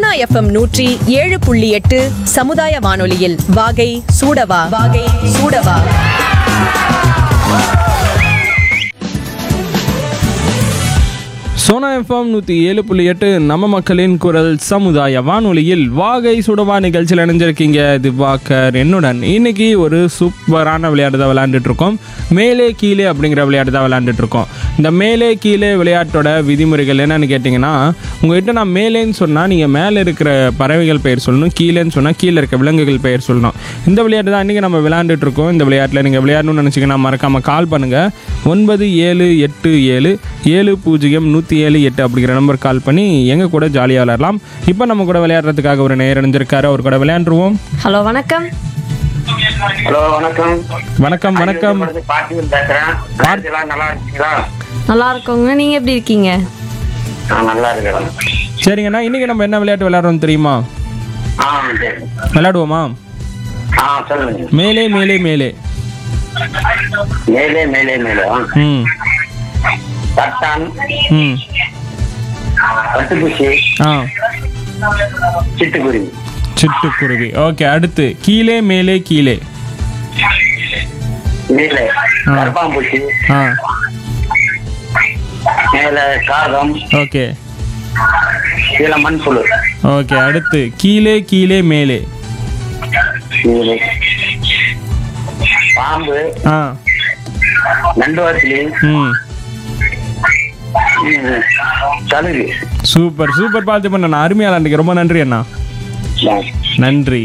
Sona FM நூற்றி ஏழு புள்ளி எட்டு சமுதாய வானொலியில் வாகை சூடவா வாகை சூடவா சோனா எஃப்எம் நூற்றி ஏழு புள்ளி எட்டு நம்ம மக்களின் குரல் சமுதாய வானொலியில் வாகை சுடவா நிகழ்ச்சியில் இணைஞ்சிருக்கீங்க திவாகர் என்னுடன் இன்னைக்கு ஒரு சூப்பரான விளையாட்டு தான் விளையாண்டுட்டு இருக்கோம் மேலே கீழே அப்படிங்கிற விளையாட்டு தான் விளையாண்டுட்டு இருக்கோம் இந்த மேலே கீழே விளையாட்டோட விதிமுறைகள் என்னன்னு கேட்டிங்கன்னா உங்ககிட்ட நான் மேலேன்னு சொன்னால் நீங்கள் மேலே இருக்கிற பறவைகள் பெயர் சொல்லணும் கீழேன்னு சொன்னால் கீழே இருக்க விலங்குகள் பெயர் சொல்லணும் இந்த விளையாட்டு தான் இன்றைக்கி நம்ம விளையாண்டுட்டு இருக்கோம் இந்த விளையாட்டில் நீங்கள் விளையாடணும்னு நினச்சிங்கன்னா மறக்காமல் கால் பண்ணுங்கள் ஒன்பது ஏழு எட்டு ஏழு ஏழு பூஜ்ஜியம் நூற்றி ஏழு எட்டு அப்படிங்கிற நம்பர் கால் பண்ணி எங்கள் கூட ஜாலியாக விளையாடலாம் இப்போ நம்ம கூட விளையாடுறதுக்காக ஒரு நேரம் இருந்திருக்காரு அவர் கூட விளையாண்டுருவோம் ஹலோ வணக்கம் ஹலோ வணக்கம் வணக்கம் வணக்கம் பாட்டியில் பேசுறேன் பாட்டிலாம் நல்லா இருக்கீங்களா நல்லா இருக்கோங்க நீங்க எப்படி இருக்கீங்க நான் நல்லா இருக்கிறேன் சரிங்கண்ணா இன்றைக்கி நம்ம என்ன விளையாட்டு விளையாடுறோம் தெரியுமா ஆ சரி விளையாடுவோமா ஆ சொல்லுங்க மேலே மேலே மேலே மேலே மேலே மேலே ஆ. ம் தட்டான் ம் பட்டுப்பூச்சி ஆ சிட்டுக்குருவி சிட்டுக்குருவி ஓகே அடுத்து கீழே மேலே கீழே மேலே கரப்பாம்பூச்சி ஆ மேலே காகம் ஓகே கீழே மண்புழு ஓகே அடுத்து கீழே கீழே மேலே கீழே பாம்பு ஆ நண்டுவாத்திலி ம் சலுகு சூப்பர் சூப்பர் பார்த்து பண்ண அருமையாக விளாண்டுக்கு ரொம்ப நன்றி அண்ணா நன்றி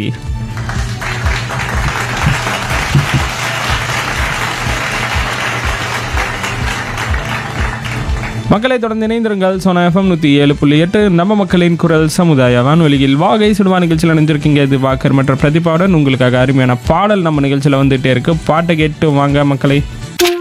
மக்களை தொடர்ந்து இணைந்திருங்கள் சோனா எஃப்எம் நூற்றி ஏழு புள்ளி எட்டு நம்ம மக்களின் குரல் சமுதாய வானொலியில் வாகை சுடுவா நிகழ்ச்சியில் இணைஞ்சிருக்கீங்க இது வாக்கர் மற்றும் பிரதிபாவுடன் உங்களுக்காக அருமையான பாடல் நம்ம நிகழ்ச்சியில் வந்துட்டே இருக்கு பாட்டை கேட்டு வாங்க மக்களை